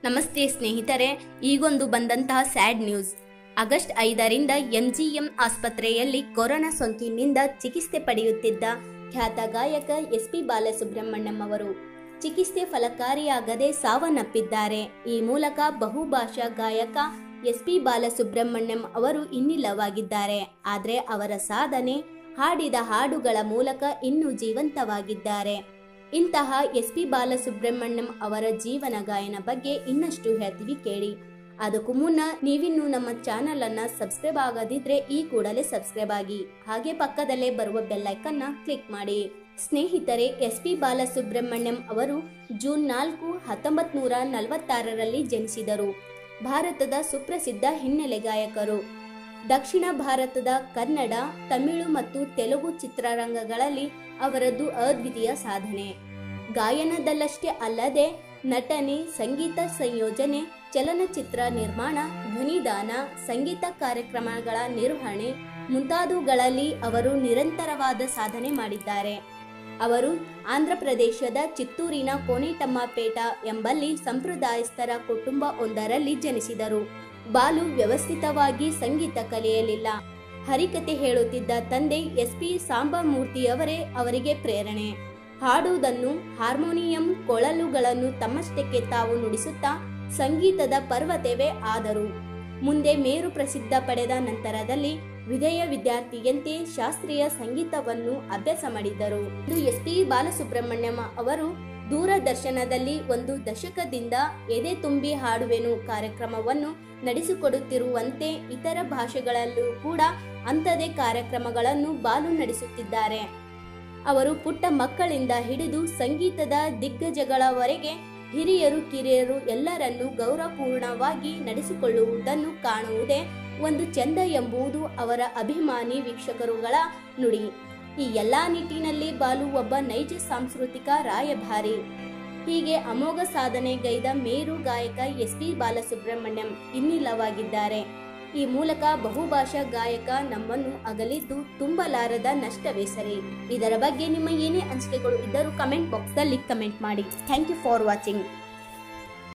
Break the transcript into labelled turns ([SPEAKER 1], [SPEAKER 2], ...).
[SPEAKER 1] ನಮಸ್ತೆ ಸ್ನೇಹಿತರೆ ಈಗೊಂದು ಬಂದಂತಹ ಸ್ಯಾಡ್ ನ್ಯೂಸ್ ಆಗಸ್ಟ್ ಐದರಿಂದ ಎಂಜಿಎಂ ಆಸ್ಪತ್ರೆಯಲ್ಲಿ ಕೊರೋನಾ ಸೋಂಕಿನಿಂದ ಚಿಕಿತ್ಸೆ ಪಡೆಯುತ್ತಿದ್ದ ಖ್ಯಾತ ಗಾಯಕ ಎಸ್ ಪಿ ಬಾಲಸುಬ್ರಹ್ಮಣ್ಯಂ ಅವರು ಚಿಕಿತ್ಸೆ ಫಲಕಾರಿಯಾಗದೆ ಸಾವನ್ನಪ್ಪಿದ್ದಾರೆ ಈ ಮೂಲಕ ಬಹುಭಾಷಾ ಗಾಯಕ ಎಸ್ ಪಿ ಬಾಲಸುಬ್ರಹ್ಮಣ್ಯಂ ಅವರು ಇನ್ನಿಲ್ಲವಾಗಿದ್ದಾರೆ ಆದರೆ ಅವರ ಸಾಧನೆ ಹಾಡಿದ ಹಾಡುಗಳ ಮೂಲಕ ಇನ್ನೂ ಜೀವಂತವಾಗಿದ್ದಾರೆ ಇಂತಹ ಎಸ್ ಪಿ ಬಾಲಸುಬ್ರಹ್ಮಣ್ಯಂ ಅವರ ಜೀವನ ಗಾಯನ ಬಗ್ಗೆ ಇನ್ನಷ್ಟು ಹೇಳ್ತೀವಿ ಕೇಳಿ ಅದಕ್ಕೂ ಮುನ್ನ ನೀವಿನ್ನೂ ನಮ್ಮ ಚಾನೆಲ್ ಅನ್ನ ಸಬ್ಸ್ಕ್ರೈಬ್ ಆಗದಿದ್ರೆ ಈ ಕೂಡಲೇ ಸಬ್ಸ್ಕ್ರೈಬ್ ಆಗಿ ಹಾಗೆ ಪಕ್ಕದಲ್ಲೇ ಬರುವ ಬೆಲ್ಲೈಕನ್ನ ಕ್ಲಿಕ್ ಮಾಡಿ ಸ್ನೇಹಿತರೆ ಎಸ್ ಪಿ ಬಾಲಸುಬ್ರಹ್ಮಣ್ಯಂ ಅವರು ಜೂನ್ ನಾಲ್ಕು ಹತ್ತೊಂಬತ್ ನೂರ ನಲವತ್ತಾರರಲ್ಲಿ ಜನಿಸಿದರು ಭಾರತದ ಸುಪ್ರಸಿದ್ಧ ಹಿನ್ನೆಲೆ ಗಾಯಕರು ದಕ್ಷಿಣ ಭಾರತದ ಕನ್ನಡ ತಮಿಳು ಮತ್ತು ತೆಲುಗು ಚಿತ್ರರಂಗಗಳಲ್ಲಿ ಅವರದ್ದು ಅದ್ವಿತೀಯ ಸಾಧನೆ ಗಾಯನದಲ್ಲಷ್ಟೇ ಅಲ್ಲದೆ ನಟನೆ ಸಂಗೀತ ಸಂಯೋಜನೆ ಚಲನಚಿತ್ರ ನಿರ್ಮಾಣ ಧ್ವನಿದಾನ ಸಂಗೀತ ಕಾರ್ಯಕ್ರಮಗಳ ನಿರ್ವಹಣೆ ಮುಂತಾದವುಗಳಲ್ಲಿ ಅವರು ನಿರಂತರವಾದ ಸಾಧನೆ ಮಾಡಿದ್ದಾರೆ ಅವರು ಆಂಧ್ರಪ್ರದೇಶದ ಚಿತ್ತೂರಿನ ಕೋನೇಟಮ್ಮಪೇಟ ಎಂಬಲ್ಲಿ ಸಂಪ್ರದಾಯಸ್ಥರ ಕುಟುಂಬ ಒಂದರಲ್ಲಿ ಜನಿಸಿದರು ಬಾಲು ವ್ಯವಸ್ಥಿತವಾಗಿ ಸಂಗೀತ ಕಲಿಯಲಿಲ್ಲ ಹರಿಕತೆ ಹೇಳುತ್ತಿದ್ದ ತಂದೆ ಎಸ್ ಪಿ ಸಾಂಬಮೂರ್ತಿಯವರೇ ಅವರಿಗೆ ಪ್ರೇರಣೆ ಹಾಡುವುದನ್ನು ಹಾರ್ಮೋನಿಯಂ ಕೊಳಲುಗಳನ್ನು ತಮ್ಮಷ್ಟಕ್ಕೆ ತಾವು ನುಡಿಸುತ್ತಾ ಸಂಗೀತದ ಪರ್ವತವೇ ಆದರು ಮುಂದೆ ಮೇರು ಪ್ರಸಿದ್ಧ ಪಡೆದ ನಂತರದಲ್ಲಿ ವಿಧೇಯ ವಿದ್ಯಾರ್ಥಿಯಂತೆ ಶಾಸ್ತ್ರೀಯ ಸಂಗೀತವನ್ನು ಅಭ್ಯಾಸ ಮಾಡಿದರು ಇದು ಎಸ್ ಪಿ ಬಾಲಸುಬ್ರಹ್ಮಣ್ಯಂ ಅವರು ದೂರದರ್ಶನದಲ್ಲಿ ಒಂದು ದಶಕದಿಂದ ಎದೆ ತುಂಬಿ ಹಾಡುವೆನು ಕಾರ್ಯಕ್ರಮವನ್ನು ನಡೆಸಿಕೊಡುತ್ತಿರುವಂತೆ ಇತರ ಭಾಷೆಗಳಲ್ಲೂ ಕೂಡ ಅಂಥದೇ ಕಾರ್ಯಕ್ರಮಗಳನ್ನು ಬಾಲು ನಡೆಸುತ್ತಿದ್ದಾರೆ ಅವರು ಪುಟ್ಟ ಮಕ್ಕಳಿಂದ ಹಿಡಿದು ಸಂಗೀತದ ದಿಗ್ಗಜಗಳವರೆಗೆ ಹಿರಿಯರು ಕಿರಿಯರು ಎಲ್ಲರನ್ನೂ ಗೌರವಪೂರ್ಣವಾಗಿ ನಡೆಸಿಕೊಳ್ಳುವುದನ್ನು ಕಾಣುವುದೇ ಒಂದು ಚೆಂದ ಎಂಬುದು ಅವರ ಅಭಿಮಾನಿ ವೀಕ್ಷಕರುಗಳ ನುಡಿ ಈ ಎಲ್ಲಾ ನಿಟ್ಟಿನಲ್ಲಿ ಬಾಲು ಒಬ್ಬ ನೈಜ ಸಾಂಸ್ಕೃತಿಕ ರಾಯಭಾರಿ ಹೀಗೆ ಅಮೋಘ ಸಾಧನೆಗೈದ ಮೇರು ಗಾಯಕ ಎಸ್ ಪಿ ಬಾಲಸುಬ್ರಹ್ಮಣ್ಯಂ ಇನ್ನಿಲ್ಲವಾಗಿದ್ದಾರೆ ಈ ಮೂಲಕ ಬಹುಭಾಷಾ ಗಾಯಕ ನಮ್ಮನ್ನು ಅಗಲಿದ್ದು ತುಂಬಲಾರದ ನಷ್ಟವೇ ಸರಿ ಇದರ ಬಗ್ಗೆ ನಿಮ್ಮ ಏನೇ ಅನಿಸಿಕೆಗಳು ಇದ್ದರೂ ಕಮೆಂಟ್ ಬಾಕ್ಸ್ನಲ್ಲಿ ಕಮೆಂಟ್ ಮಾಡಿ ಥ್ಯಾಂಕ್ ಯು ಫಾರ್ ವಾಚಿಂಗ್